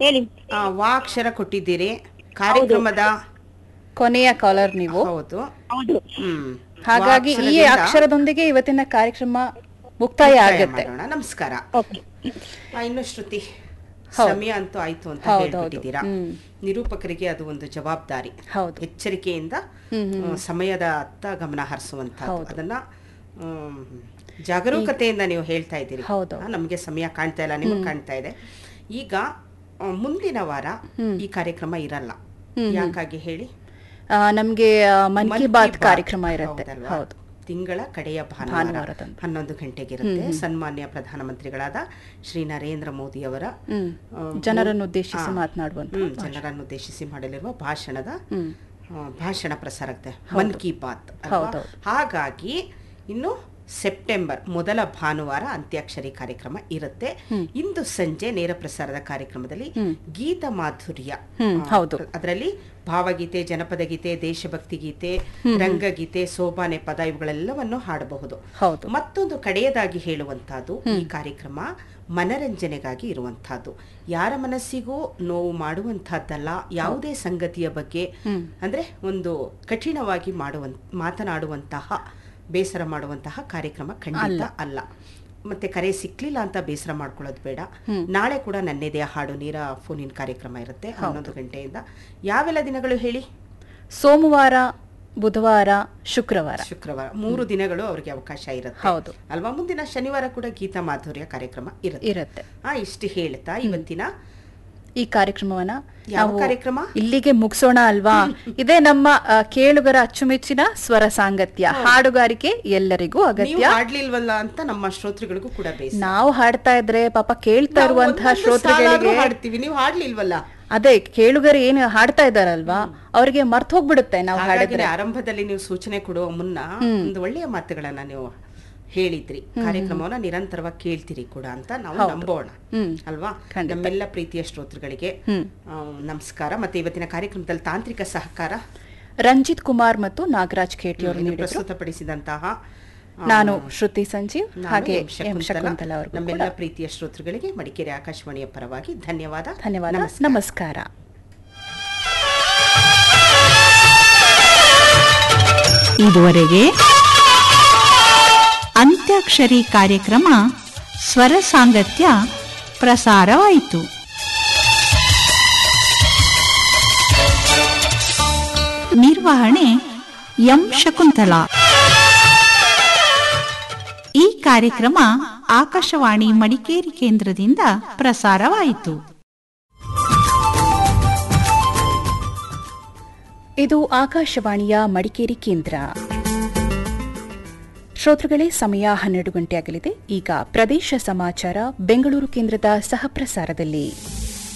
ಹೇಳಿ ಆ, ವಾ ಅಕ್ಷರ ಕೊಟ್ಟಿದ್ದೀರಿ ಕಾರ್ಯಕ್ರಮದ ಕೊನೆಯ ಕಾಲರ್ ನೀವು ಹೌದು ಹೌದು ಹ್ಮ್ ಹಾಗಾಗಿ ಈ ಅಕ್ಷರದೊಂದಿಗೆ ಇವತ್ತಿನ ಕಾರ್ಯಕ್ರಮ ಮುಕ್ತಾಯ ಮುಕ್ತಾಯ ಆಗುತ್ತೆ ಮಾಡೋಣ ನಮಸ್ಕಾರ ಓಕೆ ಆ, ಇನ್ನು ಶ್ರುತಿ ಹೌದು. ಸಮಯ ಅಂತೂ ಆಯ್ತು ಅಂತ ಹೌದು, ಹೌದು. ಹೇಳ್ಬಿಟ್ಟಿದ್ದೀರಾ ಹ್ಮ್. ನಿರೂಪಕರಿಗೆ ಅದು ಒಂದು ಜವಾಬ್ದಾರಿ ಹೌದು ಎಚ್ಚರಿಕೆಯಿಂದ ಆ, ಸಮಯದ ಅತ್ತ ಗಮನ ಹರಿಸುವಂತಹದ್ದು ಹೌದು. ಅದನ್ನ ಆಮ್, ಜಾಗರೂಕತೆಯಿಂದ ನೀವು ಹೇಳ್ತಾ ಇದ್ದೀರಿ ಹೌದು. ಆ, ನಮ್ಗೆ ಸಮಯ ಕಾಣ್ತಾ ಇಲ್ಲ ನಿಮಗೆ ಕಾಣ್ತಾ ಇದೆ ಈಗ ಆ, ಮುಂದಿನ ವಾರ ಈ ಕಾರ್ಯಕ್ರಮ ಇರಲ್ಲ ಯಾಕಾಗಿ ಹೇಳಿ ಆ, ನಮ್ಗೆ ಆ, ಮನ್ ಕಿ ಬಾತ್ ಕಾರ್ಯಕ್ರಮ ಇರುತ್ತೆ ಹೌದಲ್ವಾ? ಹೌದು ತಿಂಗಳ ಕಡೆಯ ಭಾನುವಾರ ಭಾನುವಾರದಂದು. ಹನ್ನೊಂದು ಗಂಟೆಗಿರುತ್ತೆ ಸನ್ಮಾನ್ಯ ಪ್ರಧಾನಮಂತ್ರಿಗಳಾದ ಶ್ರೀ ನರೇಂದ್ರ ಮೋದಿ ಅವರ ಹ್ಮ್ ಆ, ಜನರನ್ನು ಉದ್ದೇಶಿಸಿ ಆ, ಮಾತನಾಡುವಂತ ಹ್ಮ್, ಜನರನ್ನು ಉದ್ದೇಶಿಸಿ ಮಾಡಲಿರುವ ಭಾಷಣದ ಹ್ಮ್ ಆ, ಭಾಷಣ ಪ್ರಸಾರ ಆಗುತ್ತೆ ಮನ್ ಕಿ ಬಾತ್ ಅಲ್ವಾ? ಹೌದೌದು. ಹಾಗಾಗಿ ಇನ್ನು ಸೆಪ್ಟೆಂಬರ್ ಮೊದಲ ಭಾನುವಾರ ಅಂತ್ಯಾಕ್ಷರಿ ಕಾರ್ಯಕ್ರಮ ಇರುತ್ತೆ ಇಂದು ಸಂಜೆ ನೇರ ಪ್ರಸಾರದ ಕಾರ್ಯಕ್ರಮದಲ್ಲಿ ಗೀತ ಮಾಧುರ್ಯ ಹ್ಮ್, ಹೌದು. ಅದರಲ್ಲಿ ಭಾವಗೀತೆ ಜನಪದ ಗೀತೆ ದೇಶಭಕ್ತಿ ಗೀತೆ ರಂಗಗೀತೆ ಸೋಬಾನೆ ಪದ ಇವುಗಳೆಲ್ಲವನ್ನು ಹಾಡಬಹುದು ಹೌದು ಮತ್ತೊಂದು ಕಡೆಯದಾಗಿ ಹೇಳುವಂತಹದ್ದು ಈ ಕಾರ್ಯಕ್ರಮ ಮನರಂಜನೆಗಾಗಿ ಇರುವಂತಹದ್ದು ಯಾರ ಮನಸ್ಸಿಗೂ ನೋವು ಮಾಡುವಂತಹದ್ದಲ್ಲ ಯಾವುದೇ ಸಂಗತಿಯ ಬಗ್ಗೆ ಅಂದ್ರೆ ಒಂದು ಕಠಿಣವಾಗಿ ಮಾಡುವಂತ ಮಾತನಾಡುವಂತಹ ಬೇಸರ ಮಾಡುವಂತಹ ಕಾರ್ಯಕ್ರಮ ಖಂಡಿತ ಅಲ್ಲ ಮತ್ತೆ ಕರೆ ಸಿಕ್ಲಿಲ್ಲ ಅಂತ ಬೇಸರ ಮಾಡ್ಕೊಳ್ಳೋದು ಬೇಡ ನಾಳೆ ಕೂಡ ನನ್ನೆದೆಯ ಹಾಡು ನೀರ ಫೋನಿನ ಕಾರ್ಯಕ್ರಮ ಇರುತ್ತೆ ಹನ್ನೊಂದು ಗಂಟೆಯಿಂದ ಯಾವೆಲ್ಲ ದಿನಗಳು ಹೇಳಿ ಸೋಮವಾರ ಬುಧವಾರ ಶುಕ್ರವಾರ ಶುಕ್ರವಾರ ಮೂರು ದಿನಗಳು ಅವರಿಗೆ ಅವಕಾಶ ಇರುತ್ತೆ ಹೌದು. ಅಲ್ವಾ ಮುಂದಿನ ಶನಿವಾರ ಕೂಡ ಗೀತಾ ಮಾಧುರ್ಯ ಕಾರ್ಯಕ್ರಮ ಇರುತ್ತೆ ಇರುತ್ತೆ ಆ ಇಷ್ಟು ಹೇಳ್ತಾ ಇವತ್ತಿನ ಈ ಕಾರ್ಯಕ್ರಮವನ್ನ ಯಾವ ನಾವು ಕಾರ್ಯಕ್ರಮ? ಇಲ್ಲಿಗೆ ಮುಗಿಸೋಣ ಅಲ್ವಾ ಇದೇ ನಮ್ಮ ಆ, ಕೇಳುಗರ ಅಚ್ಚುಮೆಚ್ಚಿನ ಸ್ವರ ಸಾಂಗತ್ಯ ಹಾಡುಗಾರಿಕೆ ಎಲ್ಲರಿಗೂ ನೀವು ಅಗತ್ಯ ಹಾಡ್ಲಿಲ್ವಲ್ಲ ಅಂತ ನಮ್ಮ ಶ್ರೋತೃಗಳಿಗೂ ಕೂಡ ಬೇಸ ನಾವು ಹಾಡ್ತಾ ಇದ್ರೆ ಪಾಪ ಕೇಳ್ತಾ ಇರುವಂತಹ ಶ್ರೋತೃಗಳಿಗೆ ಹಾಡ್ತೀವಿ ನೀವು ಹಾಡ್ಲಿಲ್ವಲ್ಲ ಅದೇ ಕೇಳುಗರು ಏನು ಹಾಡ್ತಾ ಇದಾರಲ್ವಾ ಅವ್ರಿಗೆ ಮರ್ತ್ ಹೋಗ್ಬಿಡುತ್ತೆ ನಾವು ಹಾಗಾಗಿ ಹಾಡಿದ್ರೆ ಆರಂಭದಲ್ಲಿ ನೀವು ಸೂಚನೆ ಕೊಡುವ ಮುನ್ನ ಒಂದು ಒಳ್ಳೆಯ ಮಾತುಗಳನ್ನ ನೀವು ಹೇಳಿದ್ರಿ ಕಾರ್ಯಕ್ರಮವನ್ನ ನಿರಂತರವಾಗಿ ಕೇಳ್ತೀರಿ ಕೂಡ ಅಂತ ನಾವು ನಂಬೋಣ ಹ್ಮ್. ಅಲ್ವಾ ಖಂಡಿತ. ನಮ್ಮೆಲ್ಲ ಪ್ರೀತಿಯ ಶ್ರೋತೃಗಳಿಗೆ ಹ್ಮ್. ಆ, ನಮಸ್ಕಾರ ಮತ್ತೆ ಇವತ್ತಿನ ಕಾರ್ಯಕ್ರಮದಲ್ಲಿ ತಾಂತ್ರಿಕ ಸಹಕಾರ ರಂಜಿತ್ ಕುಮಾರ್ ಮತ್ತು ನಾಗರಾಜ್ ಖೇಟಿ ಅವರು ಇದು ನೀಡಿದ್ರು ಪ್ರಸ್ತುತಪಡಿಸಿದಂತಹ ಆ, ನಾನು ಶ್ರುತಿ ಸಂಜೀವ್ ನಾನು ಹಾಗೆ ಎಂ. ಶಕುಂತಲಾ. ಎಂ ಶಕುಂತಲಾ ಅವ್ರಿಗೂ ನಮ್ಮೆಲ್ಲ ಕೂಡ ಪ್ರೀತಿಯ ಶ್ರೋತೃಗಳಿಗೆ ಮಡಿಕೇರಿ ಆಕಾಶವಾಣಿಯ ಪರವಾಗಿ ಧನ್ಯವಾದ ಧನ್ಯವಾದ ನಮಸ್ಕಾರ. ನಮಸ್ಕಾರ ಇದುವರೆಗೆ ಅಂತ್ಯಾಕ್ಷರಿ ಕಾರ್ಯಕ್ರಮ ಸ್ವರ ಸಾಂಗತ್ಯ ಪ್ರಸಾರವಾಯಿತು ನಿರ್ವಹಣೆ ಎಂ ಶಕುಂತಲಾ ಈ ಕಾರ್ಯಕ್ರಮ ಆಕಾಶವಾಣಿ ಮಡಿಕೇರಿ ಕೇಂದ್ರದಿಂದ ಪ್ರಸಾರವಾಯಿತು ಇದು ಆಕಾಶವಾಣಿಯ ಮಡಿಕೇರಿ ಕೇಂದ್ರ ಶ್ರೋತೃಗಳೇ ಸಮಯ ಹನ್ನೆರಡು ಗಂಟೆ ಆಗಲಿದೆ ಈಗ ಪ್ರದೇಶ ಸಮಾಚಾರ ಬೆಂಗಳೂರು ಕೇಂದ್ರದ ಸಹ ಪ್ರಸಾರದಲ್ಲಿ